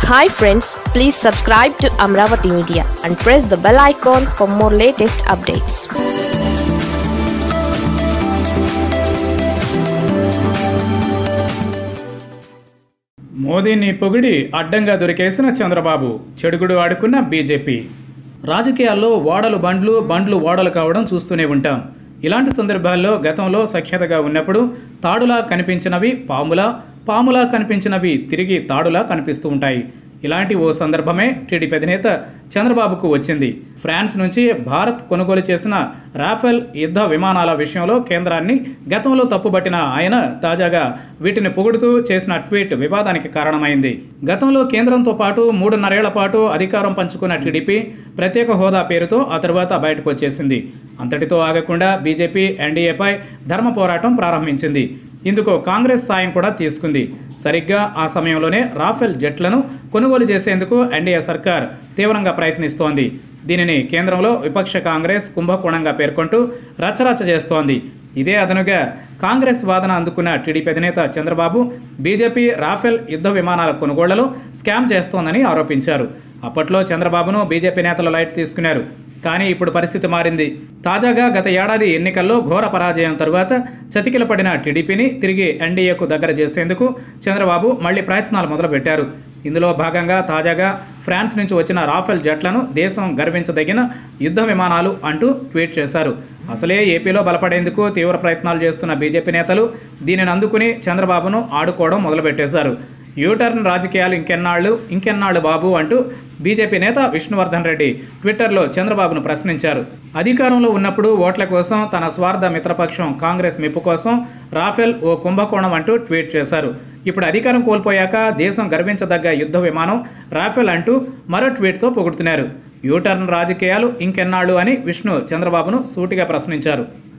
hi friends please subscribe to Amaravati media and press the bell icon for more latest updates మోదీని పొగిడి అడ్డంగా దొరికేసిన చంద్రబాబు చెడుగుడు ఆడుకున్న BJP రాజకీయాల్లో ఓడలు బండ్లు బండ్లు ఓడలు కావడం చూస్తూనే ఉంటాం ఇలాంటి సందర్భాల్లో గతంలో సఖ్యతగా ఉన్నప్పుడు తాడులా కనిపించినవి పాములా పాములా కనిపించినవి తిరిగి తాడులా కనిపిస్తూ ఉంటాయి ఇలాంటి ఓ సందర్భమే టీడీపీ అధినేత చంద్రబాబుకు వచ్చింది ఫ్రాన్స్ నుంచి భారత్ కొనుగోలు చేసిన రాఫెల్ యుద్ధ విమానాల విషయంలో కేంద్రాన్ని గతంలో తప్పుబట్టిన ఆయన తాజాగా వీటిని పొగుడుతూ చేసిన ట్వీట్ వివాదానికి కారణమైంది గతంలో కేంద్రంతో పాటు మూడున్నరేళ్ల పాటు అధికారం పంచుకున్న టీడీపీ ప్రత్యేక హోదా పేరుతో ఆ తర్వాత బయటకు వచ్చేసింది అంతటితో ఆగకుండా బీజేపీ ఎన్డీఏపై ధర్మ పోరాటం ప్రారంభించింది ఇందుకు కాంగ్రెస్ సాయం కూడా తీసుకుంది సరిగ్గా ఆ సమయంలోనే రాఫెల్ జెట్లను కొనుగోలు చేసేందుకు ఎన్డీఏ సర్కార్ తీవ్రంగా ప్రయత్నిస్తోంది దీనిని కేంద్రంలో విపక్ష కాంగ్రెస్ కుంభకోణంగా పేర్కొంటూ రచ్చరచ్చ చేస్తోంది ఇదే అదనుగా కాంగ్రెస్ వాదన అందుకున్న టీడీపీ అధినేత చంద్రబాబు బీజేపీ రాఫెల్ యుద్ధ విమానాల కొనుగోళ్లలో స్కామ్ చేస్తోందని ఆరోపించారు అప్పట్లో చంద్రబాబును బీజేపీ నేతలు లైట్ తీసుకున్నారు కానీ ఇప్పుడు పరిస్థితి మారింది తాజాగా గత ఏడాది ఎన్నికల్లో ఘోర పరాజయం తరువాత చతికిల పడిన టీడీపీని తిరిగి ఎన్డీఏకు దగ్గర చేసేందుకు చంద్రబాబు మళ్లీ ప్రయత్నాలు మొదలుపెట్టారు ఇందులో భాగంగా తాజాగా ఫ్రాన్స్ నుంచి వచ్చిన రాఫెల్ జట్లను దేశం గర్వించదగిన యుద్ధ విమానాలు అంటూ ట్వీట్ చేశారు అసలే ఏపీలో బలపడేందుకు తీవ్ర ప్రయత్నాలు చేస్తున్న బీజేపీ నేతలు దీనిని అందుకుని చంద్రబాబును ఆడుకోవడం మొదలుపెట్టేశారు యూటర్న్ రాజకీయాలు ఇంకెన్నాళ్ళు ఇంకెన్నాళ్ళు బాబు అంటూ బీజేపీ నేత విష్ణువర్ధన్ రెడ్డి ట్విట్టర్లో చంద్రబాబును ప్రశ్నించారు అధికారంలో ఉన్నప్పుడు ఓట్ల కోసం తన స్వార్థ మిత్రపక్షం కాంగ్రెస్ మెప్పు కోసం రాఫెల్ ఓ కుంభకోణం అంటూ ట్వీట్ చేశారు ఇప్పుడు అధికారం కోల్పోయాక దేశం గర్వించదగ్గ యుద్ధ విమానం రాఫెల్ అంటూ మరో ట్వీట్తో పొగుడుతున్నారు యూటర్న్ రాజకీయాలు ఇంకెన్నాళ్ళు అని విష్ణు చంద్రబాబును సూటిగా ప్రశ్నించారు